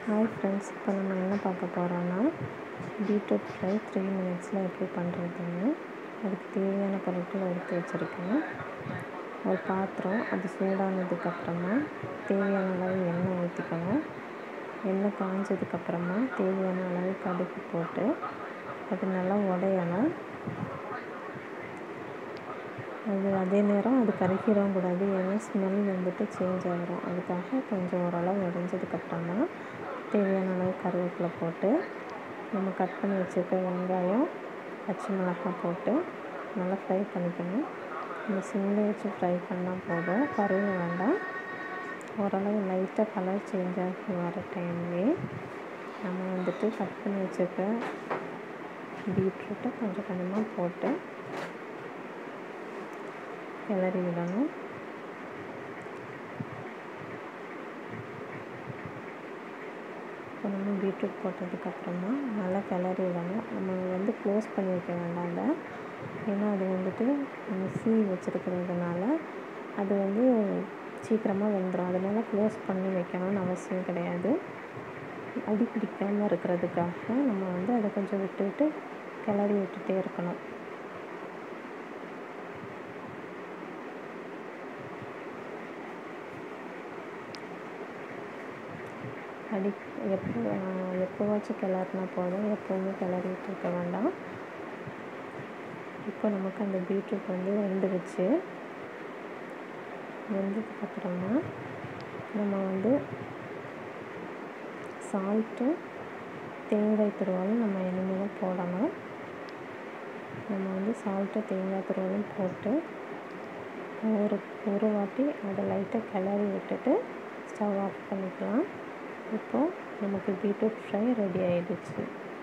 hi friends இப்போ நம்ம என்ன பார்க்க போகிறோன்னா பீட்ரூட் ஃப்ரை த்ரீ மினிட்ஸில் எப்படி பண்ணுறதுன்னு அதுக்கு தேவையான பொருட்கள் எடுத்து வச்சுருக்கேன் ஒரு பாத்திரம் அது சூடானதுக்கப்புறமா தேவையான அளவு எண்ணெய் ஊற்றிக்கணும் எண்ணெய் காஞ்சதுக்கப்புறமா தேவையான அளவு கடுகு போட்டு அது நல்லா உடையணும் அது அதே நேரம் அது கருகிடவும் கூடாது ஏன்னா ஸ்மெல் வந்துட்டு சேஞ்ச் ஆகிரும் அதுக்காக கொஞ்சம் ஓரளவு உடஞ்சதுக்கப்புறமா தேவையான அளவு கருவேப்பிலை போட்டு நம்ம கட் பண்ணி வச்சுருக்க வெங்காயம் பச்சை மிளகாய் போட்டு நல்லா ஃப்ரை பண்ணிக்கணும் இந்த சிம்மில் வச்சு ஃப்ரை பண்ணால் போதும் கருவு வேண்டாம் ஓரளவு லைட்டாக கலர் சேஞ்ச் ஆகி வர டைம்லேயே நம்ம வந்துட்டு கட் பண்ணி வச்சுருக்க பீட்ரூட்டை கொஞ்சம் கொஞ்சமாக போட்டு கிளறி விடணும் இப்போ நம்ம பீட்ரூட் போட்டதுக்கப்புறமா நல்லா கிளறி விடணும் நம்ம வந்து க்ளோஸ் பண்ணி வைக்க வேண்டாம் அதை ஏன்னா அது வந்துட்டு நம்ம சீ வச்சுருக்கிறதுனால அது வந்து சீக்கிரமாக வெந்துடும் அதனால க்ளோஸ் பண்ணி வைக்கணும்னு அவசியம் கிடையாது அடி பிடிக்காமல் இருக்கிறதுக்காக நம்ம வந்து அதை கொஞ்சம் விட்டு விட்டு கிளறி விட்டுட்டே இருக்கணும் அடி எப்போ எப்போவாச்சும் கிளறினா போதும் எப்போவுமே கிளறிட்டு இருக்க வேண்டாம் இப்போ நமக்கு அந்த பீட்ரூட் வந்து வெந்துடுச்சு வெந்ததுக்கப்புறமா நம்ம வந்து சால்ட்டு தேங்காய் துருவலும் நம்ம இனிமேல் போடணும் நம்ம வந்து சால்ட்டு தேங்காய் துருவலும் போட்டு ஒரு ஒரு வாட்டி அதை லைட்டாக கிளறி விட்டுட்டு ஸ்டவ் ஆஃப் பண்ணிக்கலாம் இப்போது நமக்கு பீட்ரூட் ஃப்ரை ரெடி ஆகிடுச்சு